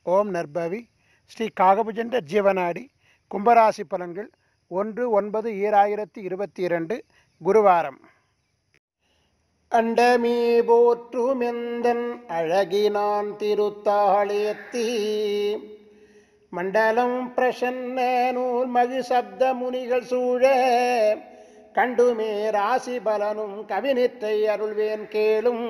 ஓம் நற்பவி ஸ்ரீ காகபுஜண்ட ஜீவனாடி கும்பராசி பலன்கள் ஒன்று ஒன்பது ஈராயிரத்தி இருபத்தி இரண்டு குருவாரம் அண்டமீ போற்றுமெந்தன் அழகினான் திருத்தாளேத்தி மண்டலம் பிரசன்ன நூல் மகு சப்த முனிகள் சூழ கண்டுமே ராசி பலனும் கவினித்தை அருள்வேன் கேளும்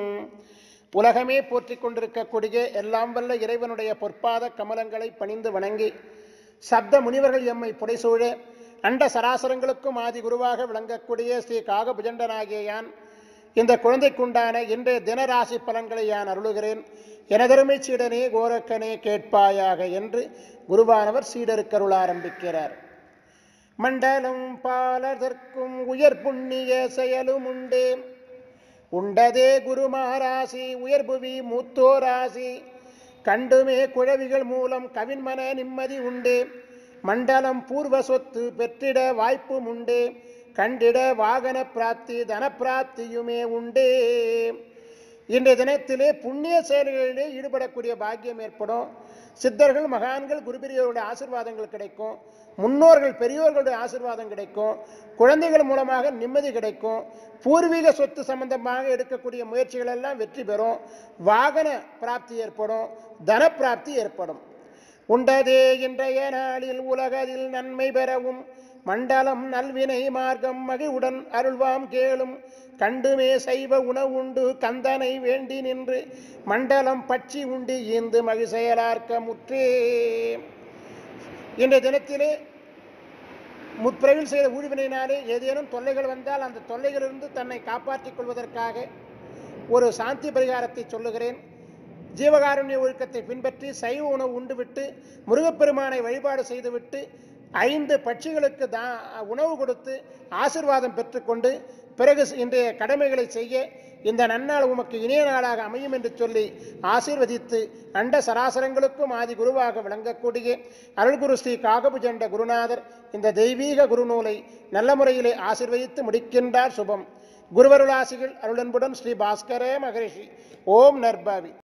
உலகமே போற்றிக் கொண்டிருக்கக்கூடிய எல்லாம் வல்ல இறைவனுடைய பொற்பாத கமலங்களை பணிந்து வணங்கி சப்த முனிவர்கள் எம்மை புடைசூழ அண்ட சராசரங்களுக்கும் ஆதி குருவாக விளங்கக்கூடிய ஸ்ரீ காகபுஜண்டனாகிய யான் இந்த குழந்தைக்குண்டான இன்றைய தினராசி பலன்களை யான் அருளுகிறேன் எனதருமை சீடனே கோரக்கனே கேட்பாயாக என்று குருவானவர் சீடருக்கருள ஆரம்பிக்கிறார் மண்டலம் பாலதற்கும் உயர் புண்ணிய செயலும் உண்டே உண்டதே குருமாராசி உயர்புவி மூத்தோராசி கண்டுமே குழவிகள் மூலம் கவின்மன நிம்மதி உண்டே மண்டலம் பூர்வ சொத்து பெற்றிட வாய்ப்பும் உண்டே கண்டிட வாகன பிராப்தி தனப்பிராப்தியுமே உண்டே இன்றைய தினத்திலே புண்ணிய செயல்களிலே ஈடுபடக்கூடிய பாக்கியம் ஏற்படும் சித்தர்கள் மகான்கள் குருபிரியோருடைய ஆசிர்வாதங்கள் கிடைக்கும் முன்னோர்கள் பெரியோர்களுடைய ஆசிர்வாதம் கிடைக்கும் குழந்தைகள் மூலமாக நிம்மதி கிடைக்கும் பூர்வீக சொத்து சம்பந்தமாக எடுக்கக்கூடிய முயற்சிகள் எல்லாம் வெற்றி பெறும் வாகன பிராப்தி ஏற்படும் தனப்பிராப்தி ஏற்படும் உண்டதே இன்றைய நாளில் உலகத்தில் நன்மை பெறவும் மண்டலம் நல்வினை மார்க்கம் மகிழ்வுடன் அருள்வாம் கேளும் கண்டுமே சைவ உணவுண்டு கந்தனை வேண்டி நின்று மண்டலம் பட்சி உண்டு ஈந்து மகிழ்செயலார்க்க முற்றே இன்றைய தினத்திலே முற்பிறவில் செய்த ஊழ்வினையினாலே ஏதேனும் தொல்லைகள் வந்தால் அந்த தொல்லைகளிலிருந்து தன்னை காப்பாற்றிக் கொள்வதற்காக ஒரு சாந்தி பரிகாரத்தை சொல்லுகிறேன் ஜீவகாருண்ய ஒழுக்கத்தை பின்பற்றி சைவ உணவு உண்டுவிட்டு முருகப்பெருமானை வழிபாடு செய்துவிட்டு ஐந்து பட்சிகளுக்கு தா உணவு கொடுத்து ஆசிர்வாதம் பெற்றுக்கொண்டு பிறகு இன்றைய கடமைகளை செய்ய இந்த நன்னாள் உமக்கு இனிய நாளாக அமையும் என்று சொல்லி ஆசீர்வதித்து அண்ட சராசரங்களுக்கும் ஆதி குருவாக விளங்கக்கூடிய அருள்குரு ஸ்ரீ காகபுஜண்ட குருநாதர் இந்த தெய்வீக குருநூலை நல்ல முறையிலே ஆசீர்வதித்து முடிக்கின்றார் சுபம் குருவருளாசிகள் அருளன்புடன் ஸ்ரீ பாஸ்கரே மகரிஷி ஓம் நர்பாவி